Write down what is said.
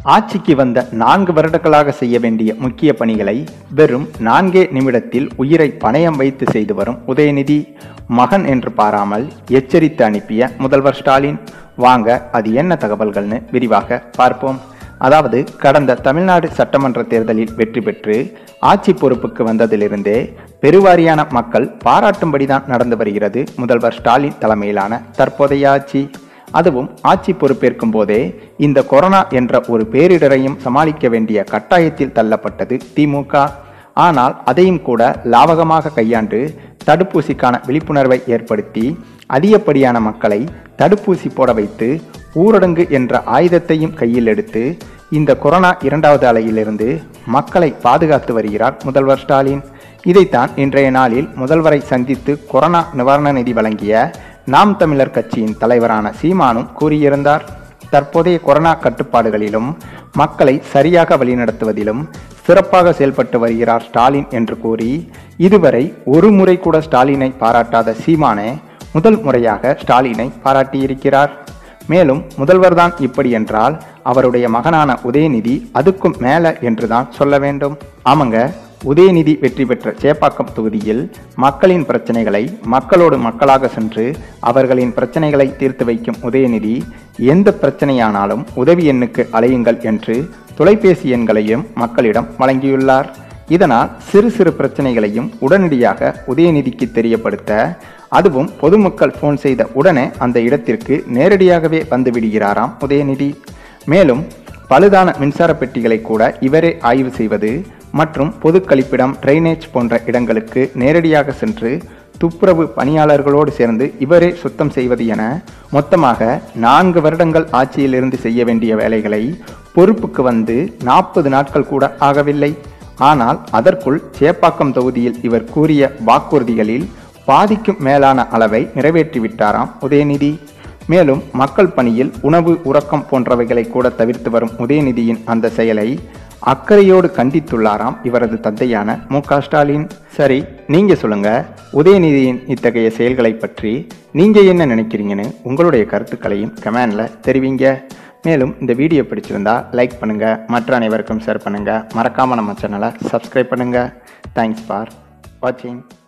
ஆட்சிக்கு வந்த நான்கு வருடங்களாக செய்ய வேண்டிய முக்கிய பணிகளை வெறும் நான்கே நிமிடத்தில் உயிரை பணயம் வைத்து செய்து வரும் உதயநிதி மகன் என்று பாராமல் எச்சரித்து அனுப்பிய முதல்வர் ஸ்டாலின் வாங்க அது என்ன தகவல்கள்னு விரிவாக பார்ப்போம் அதாவது கடந்த தமிழ்நாடு சட்டமன்ற தேர்தலில் வெற்றி பெற்று ஆட்சி பொறுப்புக்கு வந்ததிலிருந்தே பெருவாரியான மக்கள் பாராட்டும்படிதான் நடந்து வருகிறது முதல்வர் ஸ்டாலின் தலைமையிலான தற்போதைய ஆட்சி அதுவும் ஆட்சி பொறுப்பேற்கும் போதே இந்த கொரோனா என்ற ஒரு பேரிடரையும் சமாளிக்க வேண்டிய கட்டாயத்தில் தள்ளப்பட்டது திமுக ஆனால் அதையும் கூட லாவகமாக கையாண்டு தடுப்பூசிக்கான விழிப்புணர்வை ஏற்படுத்தி அதிகப்படியான மக்களை தடுப்பூசி போட வைத்து ஊரடங்கு என்ற ஆயுதத்தையும் கையில் எடுத்து இந்த கொரோனா இரண்டாவது அலையிலிருந்து மக்களை பாதுகாத்து வருகிறார் முதல்வர் ஸ்டாலின் இதைத்தான் இன்றைய நாளில் முதல்வரை சந்தித்து கொரோனா நிவாரண நிதி வழங்கிய நாம் தமிழர் கட்சியின் தலைவரான சீமானும் கூறியிருந்தார் தற்போதைய கொரோனா கட்டுப்பாடுகளிலும் மக்களை சரியாக வழிநடத்துவதிலும் சிறப்பாக செயல்பட்டு வருகிறார் ஸ்டாலின் என்று கூறி இதுவரை ஒரு முறை கூட ஸ்டாலினை பாராட்டாத சீமானே முதல் முறையாக ஸ்டாலினை பாராட்டியிருக்கிறார் மேலும் முதல்வர்தான் இப்படி என்றால் அவருடைய மகனான உதயநிதி அதுக்கும் மேல என்றுதான் சொல்ல வேண்டும் ஆமாங்க உதயநிதி வெற்றி பெற்ற சேப்பாக்கம் தொகுதியில் மக்களின் பிரச்சனைகளை மக்களோடு மக்களாக சென்று அவர்களின் பிரச்சனைகளை தீர்த்து வைக்கும் உதயநிதி எந்த பிரச்சனையானாலும் உதவி எண்ணுக்கு அலையுங்கள் என்று தொலைபேசி எண்களையும் மக்களிடம் வழங்கியுள்ளார் இதனால் சிறு சிறு பிரச்சனைகளையும் உடனடியாக உதயநிதிக்கு தெரியப்படுத்த அதுவும் பொதுமக்கள் போன் செய்த உடனே அந்த இடத்திற்கு நேரடியாகவே வந்து விடுகிறாராம் உதயநிதி மேலும் பழுதான மின்சார பெட்டிகளை கூட இவரே ஆய்வு செய்வது மற்றும் பொது கழிப்பிடம் ட்ரைனேஜ் போன்ற இடங்களுக்கு நேரடியாக சென்று துப்புரவு பணியாளர்களோடு சேர்ந்து இவரே சுத்தம் செய்வது என மொத்தமாக நான்கு வருடங்கள் ஆட்சியிலிருந்து செய்ய வேண்டிய வேலைகளை பொறுப்புக்கு வந்து நாற்பது நாட்கள் கூட ஆகவில்லை ஆனால் அதற்குள் சேப்பாக்கம் தொகுதியில் இவர் கூறிய வாக்குறுதிகளில் பாதிக்கும் மேலான அளவை நிறைவேற்றிவிட்டாராம் உதயநிதி மேலும் மக்கள் பணியில் உணவு உறக்கம் போன்றவைகளை கூட தவிர்த்து வரும் உதயநிதியின் அந்த செயலை அக்கறையோடு கண்டித்துள்ளாராம் இவரது தந்தையான மு க ஸ்டாலின் சரி நீங்க சொல்லுங்க உதயநிதியின் இத்தகைய செயல்களை பற்றி நீங்க என்ன நினைக்கிறீங்கன்னு உங்களுடைய கருத்துக்களையும் கமெண்ட்ல தெரிவிங்க மேலும் இந்த வீடியோ பிடிச்சிருந்தா லைக் பண்ணுங்க மற்ற அனைவருக்கும் ஷேர் பண்ணுங்க மறக்காம நம்ம சேனலை சப்ஸ்கிரைப் பண்ணுங்க தேங்க்ஸ் ஃபார் வாட்சிங்